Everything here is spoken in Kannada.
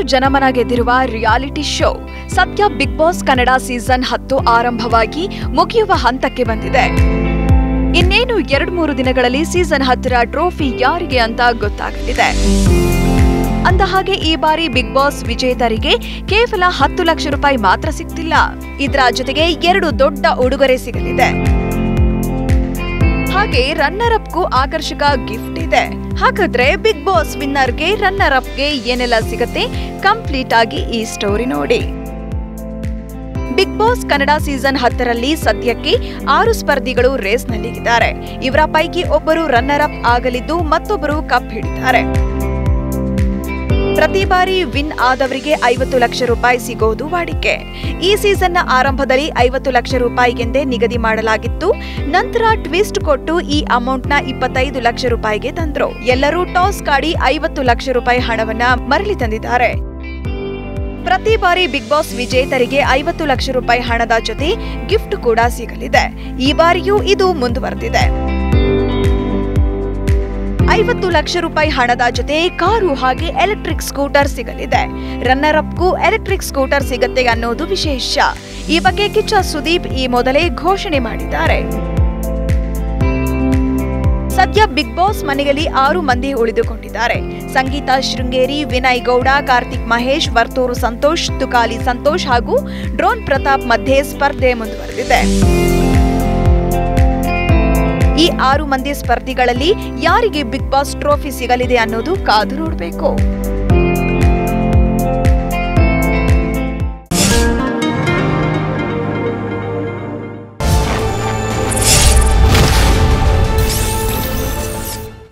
ಜನಮನ ಗೆದ್ದಿರುವ ರಿಯಾಲಿಟಿ ಶೋ ಸದ್ಯ ಬಿಗ್ ಬಾಸ್ ಕನ್ನಡ ಸೀಸನ್ ಹತ್ತು ಆರಂಭವಾಗಿ ಮುಗಿಯುವ ಹಂತಕ್ಕೆ ಬಂದಿದೆ ಇನ್ನೇನು ಎರಡ್ ಮೂರು ದಿನಗಳಲ್ಲಿ ಸೀಸನ್ ಹತ್ತರ ಟ್ರೋಫಿ ಯಾರಿಗೆ ಅಂತ ಗೊತ್ತಾಗಲಿದೆ ಅಂದ ಹಾಗೆ ಈ ಬಾರಿ ಬಿಗ್ ಬಾಸ್ ವಿಜೇತರಿಗೆ ಕೇವಲ ಹತ್ತು ಲಕ್ಷ ರೂಪಾಯಿ ಮಾತ್ರ ಸಿಗ್ತಿಲ್ಲ ಇದರ ಜೊತೆಗೆ ಎರಡು ದೊಡ್ಡ ಉಡುಗೊರೆ ಸಿಗಲಿದೆ ಹಾಗೆ ರನ್ನರ್ ಅಪ್ಗೂ ಆಕರ್ಷಕ ಗಿಫ್ಟ್ ಇದೆ ಹಾಗಾದ್ರೆ ಬಿಗ್ ಬಾಸ್ ವಿನ್ನರ್ಗೆ ರನ್ನರ್ ಅಪ್ಗೆ ಏನೆಲ್ಲ ಸಿಗತ್ತೆ ಕಂಪ್ಲೀಟ್ ಆಗಿ ಈ ಸ್ಟೋರಿ ನೋಡಿ ಬಿಗ್ ಬಾಸ್ ಕನ್ನಡ ಸೀಸನ್ ಹತ್ತರಲ್ಲಿ ಸದ್ಯಕ್ಕೆ ಆರು ಸ್ಪರ್ಧಿಗಳು ರೇಸ್ನಲ್ಲಿದ್ದಾರೆ ಇವರ ಪೈಕಿ ಒಬ್ಬರು ರನ್ನರ್ ಅಪ್ ಆಗಲಿದ್ದು ಮತ್ತೊಬ್ಬರು ಕಪ್ ಹಿಡಿದ್ದಾರೆ ಪ್ರತಿ ಬಾರಿ ವಿನ್ ಆದವರಿಗೆ ಐವತ್ತು ಲಕ್ಷ ರೂಪಾಯಿ ಸಿಗೋದು ವಾಡಿಕೆ ಈ ಸೀಸನ್ನ ಆರಂಭದಲ್ಲಿ ಐವತ್ತು ಲಕ್ಷ ರೂಪಾಯಿಗೆಂದೇ ನಿಗದಿ ಮಾಡಲಾಗಿತ್ತು ನಂತರ ಟ್ವಿಸ್ಟ್ ಕೊಟ್ಟು ಈ ಅಮೌಂಟ್ನ ಇಪ್ಪತ್ತೈದು ಲಕ್ಷ ರೂಪಾಯಿಗೆ ತಂದ್ರು ಎಲ್ಲರೂ ಟಾಸ್ ಕಾಡಿ ಐವತ್ತು ಲಕ್ಷ ರೂಪಾಯಿ ಹಣವನ್ನ ಮರಳಿ ತಂದಿದ್ದಾರೆ ಪ್ರತಿ ಬಾರಿ ಬಿಗ್ ಬಾಸ್ ವಿಜೇತರಿಗೆ ಐವತ್ತು ಲಕ್ಷ ರೂಪಾಯಿ ಹಣದ ಜೊತೆ ಗಿಫ್ಟ್ ಕೂಡ ಸಿಗಲಿದೆ ಈ ಬಾರಿಯೂ ಇದು ಮುಂದುವರೆದಿದೆ ಐವತ್ತು ಲಕ್ಷ ರೂಪಾಯಿ ಹಣದ ಜೊತೆ ಕಾರು ಹಾಗೆ ಎಲೆಕ್ಟ್ರಿಕ್ ಸ್ಕೂಟರ್ ಸಿಗಲಿದೆ ರನ್ನರ್ ಅಪ್ಗೂ ಎಲೆಕ್ಟ್ರಿಕ್ ಸ್ಕೂಟರ್ ಸಿಗತ್ತೆ ಅನ್ನೋದು ವಿಶೇಷ ಈ ಬಗ್ಗೆ ಕಿಚ್ಚ ಸುದೀಪ್ ಈ ಮೊದಲೇ ಘೋಷಣೆ ಮಾಡಿದ್ದಾರೆ ಸದ್ಯ ಬಿಗ್ ಬಾಸ್ ಮನೆಯಲ್ಲಿ ಆರು ಮಂದಿ ಉಳಿದುಕೊಂಡಿದ್ದಾರೆ ಸಂಗೀತ ಶೃಂಗೇರಿ ವಿನಯ್ ಗೌಡ ಕಾರ್ತಿಕ್ ಮಹೇಶ್ ವರ್ತೂರು ಸಂತೋಷ್ ತುಕಾಲಿ ಸಂತೋಷ್ ಹಾಗೂ ಡ್ರೋನ್ ಪ್ರತಾಪ್ ಮಧ್ಯೆ ಸ್ಪರ್ಧೆ ಮುಂದುವರೆದಿದೆ ಈ ಆರು ಮಂದಿ ಸ್ಪರ್ಧಿಗಳಲ್ಲಿ ಯಾರಿಗೆ ಬಿಗ್ ಬಾಸ್ ಟ್ರೋಫಿ ಸಿಗಲಿದೆ ಅನ್ನೋದು ಕಾದು ನೋಡಬೇಕು